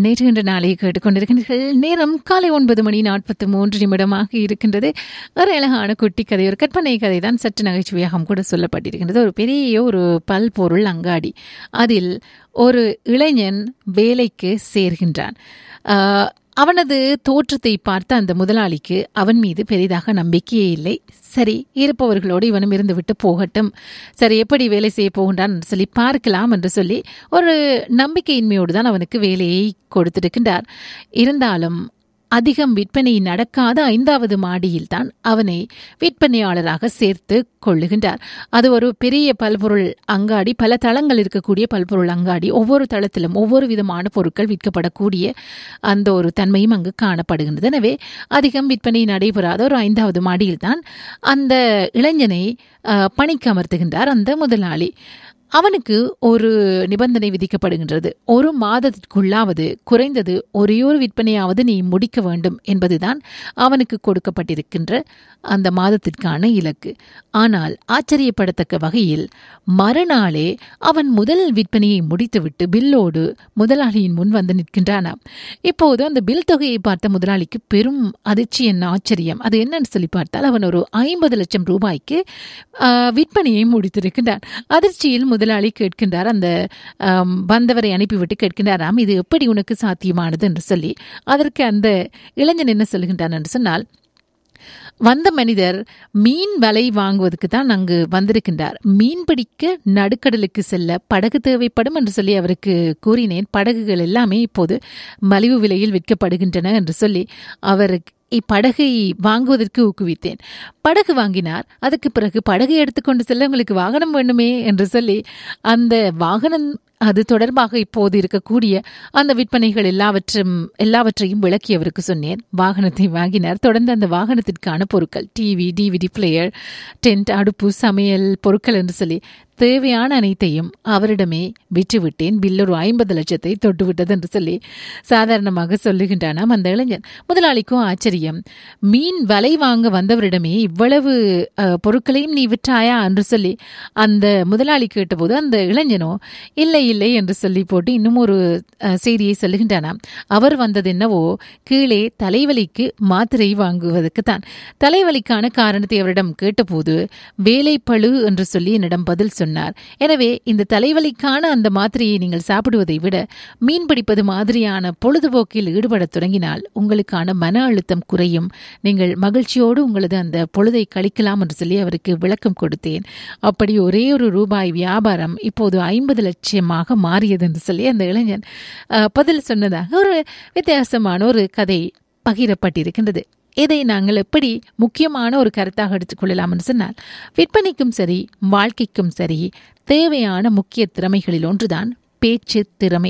நேற்று இன்று நாளை கேட்டுக்கொண்டிருக்கின்றீர்கள் நேரம் காலை ஒன்பது மணி நாற்பத்தி மூன்று நிமிடமாக இருக்கின்றது ஒரு அழகான குட்டி கதை ஒரு கற்பனை கதை தான் சற்று நகைச்சுவையாகவும் கூட சொல்லப்பட்டிருக்கின்றது ஒரு பெரிய ஒரு பல்பொருள் அங்காடி அதில் ஒரு இளைஞன் வேலைக்கு சேர்கின்றான் ஆஹ், அவனது தோற்றத்தை பார்த்த அந்த முதலாளிக்கு அவன் மீது பெரிதாக நம்பிக்கையே இல்லை சரி இருப்பவர்களோடு இவனும் இருந்து விட்டு போகட்டும் சரி எப்படி வேலை செய்ய போகின்றான் என்று சொல்லி பார்க்கலாம் என்று சொல்லி ஒரு நம்பிக்கையின்மையோடு தான் அவனுக்கு வேலையை கொடுத்திருக்கின்றார் இருந்தாலும் அதிகம் விற்பனை நடக்காத ஐந்தாவது மாடியில் தான் அவனை விற்பனையாளராக சேர்த்து கொள்ளுகின்றார் அது ஒரு பெரிய பல்பொருள் அங்காடி பல தளங்கள் இருக்கக்கூடிய பல்பொருள் அங்காடி ஒவ்வொரு தளத்திலும் ஒவ்வொரு விதமான பொருட்கள் விற்கப்படக்கூடிய அந்த ஒரு தன்மையும் அங்கு காணப்படுகின்றது எனவே அதிகம் விற்பனை நடைபெறாத ஒரு ஐந்தாவது மாடியில் தான் அந்த இளைஞனை அஹ், பணிக்கு அமர்த்துகின்றார் அந்த முதலாளி அவனுக்கு ஒரு நிபந்தனை விதிக்கப்படுகின்றது ஒரு மாதத்திற்குள்ளாவது குறைந்தது ஒரே ஒரு விற்பனையாவது நீ முடிக்க வேண்டும் என்பதுதான் அவனுக்கு கொடுக்கப்பட்டிருக்கின்ற அந்த மாதத்திற்கான இலக்கு ஆனால் ஆச்சரியப்படத்தக்க வகையில் மறுநாளே அவன் முதல் விற்பனையை முடித்துவிட்டு பில்லோடு முதலாளியின் முன் வந்து நிற்கின்றானாம் இப்போது அந்த பில் தொகையை பார்த்த முதலாளிக்கு பெரும் அதிர்ச்சி என்ன ஆச்சரியம் அது என்னன்னு சொல்லி பார்த்தால் அவன் ஒரு ஐம்பது லட்சம் ரூபாய்க்கு ஆ, விற்பனையை முடித்திருக்கின்றான் அதிர்ச்சியில் முதலாளி கேட்கின்றார் அந்த ஆம், வந்தவரை அனுப்பிவிட்டு கேட்கின்றாராம் இது எப்படி உனக்கு சாத்தியமானது என்று சொல்லி அதற்கு அந்த இளைஞன் என்ன சொல்கின்றான் என்று சொன்னால் வந்த மனிதர் மீன் வலை வாங்குவதற்கு தான் அங்கு வந்திருக்கின்றார் மீன் பிடிக்க நடுக்கடலுக்கு செல்ல படகு தேவைப்படும் என்று சொல்லி அவருக்கு கூறினேன் படகுகள் எல்லாமே இப்போது மலிவு விலையில் விற்கப்படுகின்றன என்று சொல்லி அவருக்கு இப்படகை வாங்குவதற்கு ஊக்குவித்தேன் படகு வாங்கினார் அதுக்கு பிறகு படகை எடுத்துக்கொண்டு செல்ல உங்களுக்கு வாகனம் வேண்டுமே என்று சொல்லி அந்த வாகனம் அது தொடர்பாக இப்போது இருக்கக்கூடிய அந்த விற்பனைகள் எல்லாவற்றும் எல்லாவற்றையும் விளக்கி அவருக்கு சொன்னேன் வாகனத்தை வாங்கினார் தொடர்ந்து அந்த வாகனத்திற்கான பொருட்கள் டிவி டிவிடி பிளேயர் டென்ட் அடுப்பு சமையல் பொருட்கள் என்று சொல்லி தேவையான அனைத்தையும் அவரிடமே விற்றுவிட்டேன் பில் ஒரு ஐம்பது லட்சத்தை தொட்டுவிட்டது என்று சொல்லி சாதாரணமாக சொல்லுகின்றானாம் அந்த இளைஞன் முதலாளிக்கும் ஆச்சரியம் மீன் வலை வாங்க வந்தவரிடமே இவ்வளவு அஹ், பொருட்களையும் நீ விற்றாயா என்று சொல்லி அந்த முதலாளி கேட்டபோது அந்த இளைஞனோ இல்லை இல்லை என்று சொல்லி போட்டு இன்னும் ஒரு அஹ், செய்தியை சொல்லுகின்றானாம் அவர் வந்தது என்னவோ கீழே தலைவலிக்கு மாத்திரை வாங்குவதற்கு தான் தலைவலிக்கான காரணத்தை அவரிடம் கேட்டபோது வேலைப்பழு என்று சொல்லி என்னிடம் பதில் சொன்னார் எனவே இந்த தலைவலிக்கான அந்த மாத்திரையை நீங்கள் சாப்பிடுவதை விட மீன் பிடிப்பது மாதிரியான பொழுதுபோக்கில் ஈடுபடத் தொடங்கினால் உங்களுக்கான மன அழுத்தம் குறையும் நீங்கள் மகிழ்ச்சியோடு உங்களது அந்த பொழுதை கழிக்கலாம் என்று சொல்லி அவருக்கு விளக்கம் கொடுத்தேன் அப்படி ஒரே ஒரு ரூபாய் வியாபாரம் இப்போது ஐம்பது லட்சமாக மாறியது என்று சொல்லி அந்த இளைஞன் அஹ், பதில் சொன்னதாக ஒரு வித்தியாசமான ஒரு கதை பகிரப்பட்டிருக்கின்றது இதை நாங்கள் எப்படி முக்கியமான ஒரு கருத்தாக எடுத்துக்கொள்ளலாம் என்று சொன்னால் விற்பனைக்கும் சரி வாழ்க்கைக்கும் சரி தேவையான முக்கிய திறமைகளில் ஒன்றுதான் பேச்சு திறமை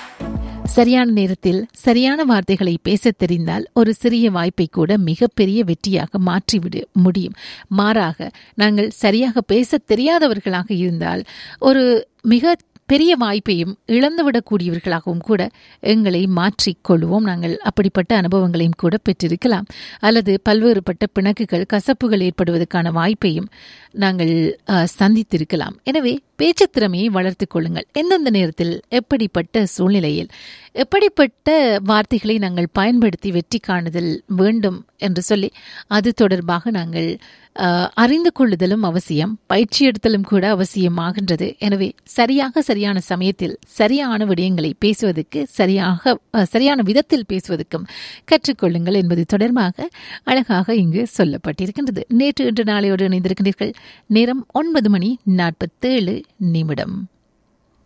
சரியான நேரத்தில் சரியான வார்த்தைகளை பேசத் தெரிந்தால் ஒரு சிறிய வாய்ப்பை கூட மிகப்பெரிய வெற்றியாக மாற்றிவிட முடியும் மாறாக நாங்கள் சரியாக பேசத் தெரியாதவர்களாக இருந்தால் ஒரு மிக பெரிய வாய்ப்பையும் இழந்துவிடக்கூடியவர்களாகவும் கூட எங்களை மாற்றிக் கொள்வோம் நாங்கள் அப்படிப்பட்ட அனுபவங்களையும் கூட பெற்றிருக்கலாம் அல்லது பல்வேறுபட்ட பிணக்குகள் கசப்புகள் ஏற்படுவதற்கான வாய்ப்பையும் நாங்கள் அஹ், சந்தித்திருக்கலாம் எனவே பேச்சுத் திறமையை வளர்த்துக் கொள்ளுங்கள் எந்தெந்த நேரத்தில் எப்படிப்பட்ட சூழ்நிலையில் எப்படிப்பட்ட வார்த்தைகளை நாங்கள் பயன்படுத்தி வெற்றி காணுதல் வேண்டும் என்று சொல்லி அது தொடர்பாக நாங்கள் அஹ், அறிந்து கொள்ளுதலும் அவசியம் பயிற்சி எடுத்தலும் கூட அவசியமாகின்றது எனவே சரியாக சரியான சமயத்தில் சரியான விடயங்களை பேசுவதற்கு சரியாக அஹ், சரியான விதத்தில் பேசுவதற்கும் கற்றுக்கொள்ளுங்கள் என்பது தொடர்பாக அழகாக இங்கு சொல்லப்பட்டிருக்கின்றது நேற்று இன்று நாளையோடு இணைந்திருக்கின்றீர்கள் நேரம் ஒன்பது மணி நாற்பத்தேழு நிமிடம்